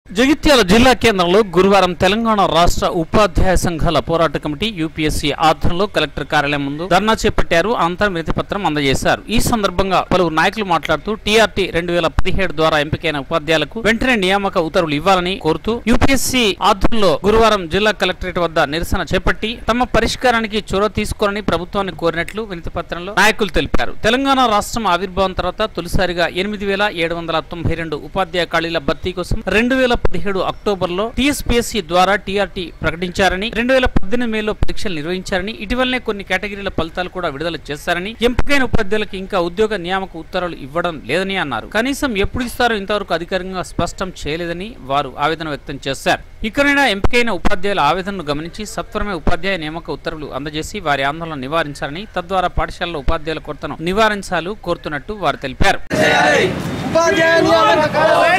జగిత్యాల జిల్లా కేంద్రంలో గురువారం తెలంగాణ రాష్ట్ర ఉపాధ్యాయ సంఘాల పోరాట కమిటీ యూపీఎస్సీ ఆధ్వర్యంలో కలెక్టర్ కార్యాలయం ముందు ధర్నా చేపట్టారు అనంతరం వినతి పత్రం అందజేశారు ఈ సందర్భంగా పలువురు నాయకులు మాట్లాడుతూ టీఆర్టీ రెండు వేల పదిహేడు ద్వారా ఎంపికైన ఉపాధ్యాయులకు వెంటనే నియామక ఉత్తర్వులు ఇవ్వాలని కోరుతూ యూపీఎస్సీ ఆధ్వర్యంలో గురువారం జిల్లా కలెక్టరేట్ వద్ద నిరసన చేపట్టి తమ పరిష్కారానికి చొరవ తీసుకోవాలని ప్రభుత్వాన్ని కోరినట్లు వినతి పత్రంలో నాయకులు తెలిపారు తెలంగాణ రాష్ట్రం ఆవిర్భావం తర్వాత తొలిసారిగా ఎనిమిది వేల ఏడు వందల తొంభై రెండు ఉపాధ్యాయ ఖాళీల భర్తీ కోసం రెండు వేల పదిహేడు అక్టోబర్ లో టీఎస్పీఎస్సీ ద్వారా టీఆర్టీ ప్రకటించారని రెండు వేల పద్దెనిమిది మేలో పరీక్షలు నిర్వహించారని ఇటీవలనే కొన్ని కేటగిరీల ఫలితాలు కూడా విడుదల చేశారని ఎంపికైన ఉపాధ్యాయులకు ఇంకా ఉద్యోగ నియామక ఉత్తర్వులు ఇవ్వడం లేదని అన్నారు కనీసం ఎప్పుడు ఇస్తారో ఇంతవరకు అధికారికంగా స్పష్టం చేయలేదని వారు ఆవేదన వ్యక్తం చేశారు ఇకనైనా ఎంపికైన ఉపాధ్యాయుల ఆవేదనను గమనించి సత్వరమే ఉపాధ్యాయ నియామక ఉత్తర్వులు అందజేసి వారి ఆందోళన నివారించాలని తద్వారా పాఠశాలలో ఉపాధ్యాయుల కొరతను నివారించాలు కోరుతున్నట్టు వారు తెలిపారు ఉపాధ్యాయ నియామక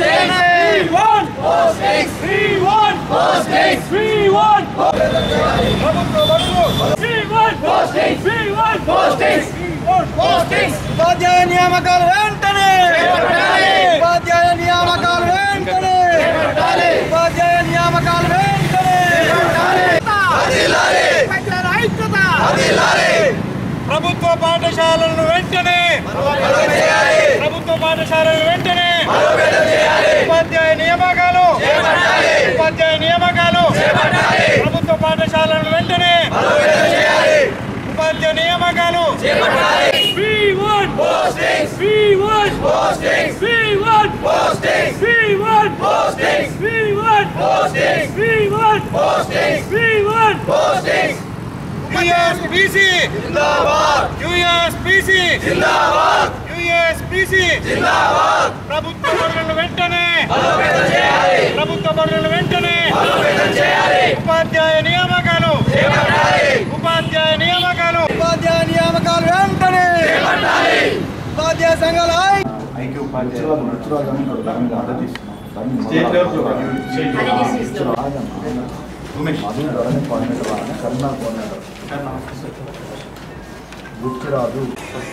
ఉపాధ్యాయ నియామకాలు వెంటనే ఉపాధ్యాయ నియామకాలు వెంటనే ఉపాధ్యాయ నియామకాలు వెంటనే ప్రభుత్వ పాఠశాలలను వెంటనే ప్రభుత్వ పాఠశాలలు వెంటనే ఉపాధ్యాయ నియామకాలు ఉపాధ్యాయ నియామకాలు ప్రభుత్వ పాఠశాలలను వెంటనే ఉపాధ్యాయ నియామకాలు యుఎస్పిసి యుఎస్పిసి యుఎస్పిసి ప్రభుత్వ పనులను వెంటనే ప్రభుత్వ పనులను వెంటనే ఉపాధ్యాయ నియామకాలు ఉపాధ్యాయ నియామకాలు ఉపాధ్యాయ నియామకాలు వెంటనే ఉపాధ్యాయ సంఘాల ఐక్య ఉపాధ్యాయులు నడుచురాలని ఇక్కడ దాని మీద ఆర్డర్ తీసుకున్నాం దాన్ని అది ధరణి కోఆర్డినేటర్ అని కరుణా కోఆర్డినేటర్ గుర్తురాదు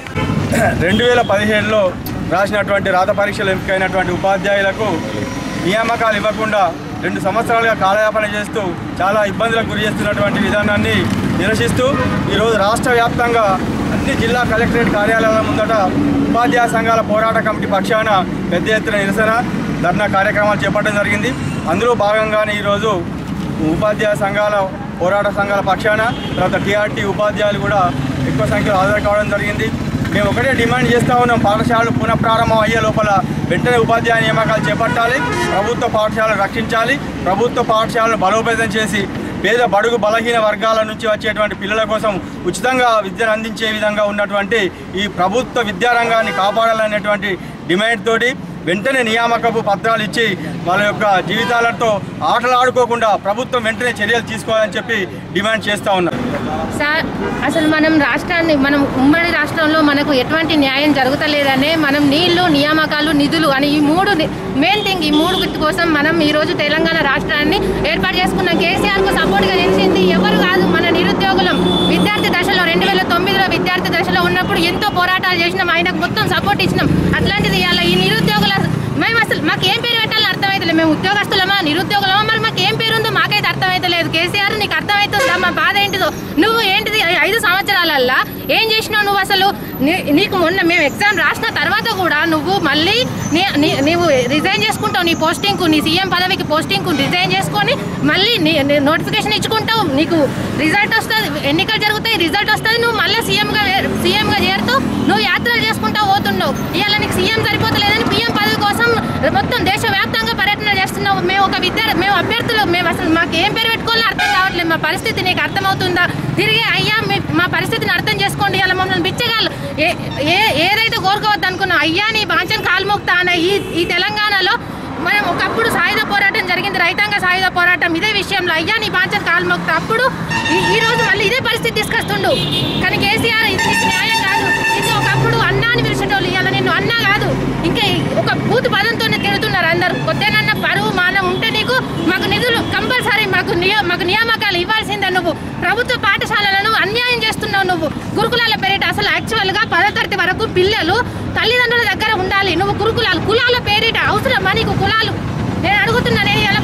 రెండు వేల పదిహేడులో రాసినటువంటి రాత పరీక్షలు ఎంపికైనటువంటి ఉపాధ్యాయులకు నియామకాలు ఇవ్వకుండా రెండు సంవత్సరాలుగా కాలయాపన చేస్తూ చాలా ఇబ్బందులకు గురి చేస్తున్నటువంటి విధానాన్ని నిరసిస్తూ ఈరోజు రాష్ట్ర వ్యాప్తంగా అన్ని జిల్లా కలెక్టరేట్ కార్యాలయాల ముందట ఉపాధ్యాయ సంఘాల పోరాట కమిటీ పక్షాన పెద్ద ఎత్తున నిరసన ధర్నా కార్యక్రమాలు చేపట్టడం జరిగింది అందులో భాగంగానే ఈరోజు ఉపాధ్యాయ సంఘాల పోరాట సంఘాల పక్షాన తర్వాత టీఆర్టీ ఉపాధ్యాయులు కూడా ఎక్కువ సంఖ్యలో హాజరు కావడం జరిగింది మేము ఒకటే డిమాండ్ చేస్తూ ఉన్నాం పాఠశాలలు పునఃప్రారంభం అయ్యే లోపల వెంటనే ఉపాధ్యాయ నియామకాలు చేపట్టాలి ప్రభుత్వ పాఠశాలను రక్షించాలి ప్రభుత్వ పాఠశాలను బలోపేతం చేసి పేద బడుగు బలహీన వర్గాల నుంచి వచ్చేటువంటి పిల్లల కోసం ఉచితంగా విద్యను అందించే విధంగా ఉన్నటువంటి ఈ ప్రభుత్వ విద్యారంగాన్ని కాపాడాలనేటువంటి డిమాండ్ తోటి వెంటనే నియామకపు పత్రాలు ఇచ్చి వాళ్ళ యొక్క జీవితాలతో ఆటలాడుకోకుండా ప్రభుత్వం వెంటనే చర్యలు తీసుకోవాలని చెప్పి డిమాండ్ చేస్తూ ఉన్నారు సార్ అసలు మనం రాష్ట్రాన్ని మనం ఉమ్మడి రాష్ట్రంలో మనకు ఎటువంటి న్యాయం జరుగుతలేదనే మనం నీళ్లు నియామకాలు నిధులు అని ఈ మూడు మెయిన్ థింగ్ ఈ మూడు గుర్తు కోసం మనం ఈ రోజు తెలంగాణ రాష్ట్రాన్ని ఏర్పాటు చేసుకున్న కేసీఆర్కు సపోర్ట్గా నిలిచింది ఎవరు కాదు మన నిరుద్యోగులం విద్యార్థి దశలో రెండు వేల తొమ్మిదిలో విద్యార్థి దశలో ఉన్నప్పుడు ఎంతో పోరాటాలు చేసినాం ఆయనకు మొత్తం సపోర్ట్ ఇచ్చినాం అట్లాంటిది ఇలా ఈ నిరుద్యోగుల మేము అసలు మాకు ఏం పేరు పెట్టాలని అర్థమైతలేదు మేము ఉద్యోగస్తులమా నిరుద్యోగులమా మరి మాకు ఏం పేరు ఉందో మాకైతే అర్థమైతలేదు కేసీఆర్ నీకు అర్థమవుతుందా మా బాధ ఏంటిదో నువ్వు ఏంటిది ఐ- ఐదు సంవత్సరాలల్లా ఏం చేసినావు నువ్వు అసలు నీ- నీకు మొన్న మేము ఎగ్జామ్ రాసిన తర్వాత కూడా నువ్వు మళ్ళీ నీ నీ- నీవు రిజైన్ చేసుకుంటావు నీ పోస్టింగ్కు నీ సీఎం పదవికి పోస్టింగ్కు రిజైన్ చేసుకొని మళ్ళీ నీ నోటిఫికేషన్ ఇచ్చుకుంటావు నీకు రిజల్ట్ వస్తుంది ఎన్నికలు జరుగుతాయి రిజల్ట్ వస్తుంది నువ్వు మళ్ళీ సీఎంగా సీఎంగా చేరుతూ నువ్వు యాత్రలు చేసుకుంటా పోతున్నావు ఇవాళ నీకు సీఎం సరిపోతలేదని పీఎం పదవి కోసం మొత్తం దేశవ్యాప్తంగా పర్యటన చేస్తున్నావు మేము ఒక విద్యార్థి మేము అభ్యర్థులు మేము అసలు మాకు ఏం పేరు పెట్టుకోవాలో అర్థం కావట్లేదు మా పరిస్థితి నీకు అర్థమవుతుందా తిరిగి అయ్యా మీ- మా పరిస్థితిని అర్థం చేసుకోండి ఇలా మమ్మల్ని బిచ్చగాళ్ళు ఏ ఏ ఏదైతే కోరుకోవద్దు అనుకున్నాం అయ్యా నీ బాంచన్ కాల్మోక్తా అనే ఈ ఈ తెలంగాణలో మనం ఒకప్పుడు సాయుధ పోరాటం జరిగింది రైతాంగ సాయుధ పోరాటం ఇదే విషయంలో అయ్యా నీ బాంచన్ కాల్మోక్తా అప్పుడు ఈ- ఈ రోజు మళ్ళీ ఇదే పరిస్థితి తీసుకొస్తుండు కానీ కేసీఆర్ ఇది నీకు న్యాయం కాదు ఇది ఒకప్పుడు అన్నా అని పిలిచేటోళ్ళు ఇవాళ నిన్ను అన్నా కాదు ఇంకా ఈ ఒక బూత్ పదంతోనే తిడుతున్నారు అందరు కొద్దినన్న పరువు మానం ఉంటే నీకు మాకు నిధులు కంపల్సరీ మాకు నియ- మాకు నియామకాలు ఇవ్వాల్సిందే నువ్వు ప్రభుత్వ పాఠశాలలను అన్యాయం చేస్తున్నావు నువ్వు గురుకులాల పేరిట అసలు యాక్చువల్గా పదో తరగతి వరకు పిల్లలు తల్లిదండ్రుల దగ్గర ఉండాలి నువ్వు గురుకులాలు కులాల పేరిట అవసరమా నీకు కులాలు నేను అడుగుతున్నా నేను ఎలా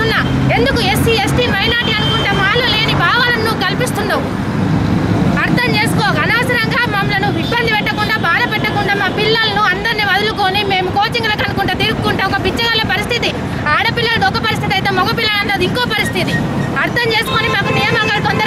చెప్తున్నా ఎందుకు ఎస్సీ ఎస్టీ మైనార్టీ అనుకుంటే మాలో లేని భావాలను నువ్వు కల్పిస్తున్నావు అర్థం చేసుకో అనవసరంగా మమ్మల్ని ఇబ్బంది పెట్టకుండా బాధ పెట్టకుండా మా పిల్లలను అందరిని వదులుకొని మేము కోచింగ్లకు అనుకుంటా తిరుక్కుంటా ఒక పిచ్చగల పరిస్థితి ఆడపిల్లలది ఒక పరిస్థితి అయితే మగ పిల్లలందరిది ఇంకో పరిస్థితి అర్థం చేసుకొని మాకు నియామకాలు తొందరగా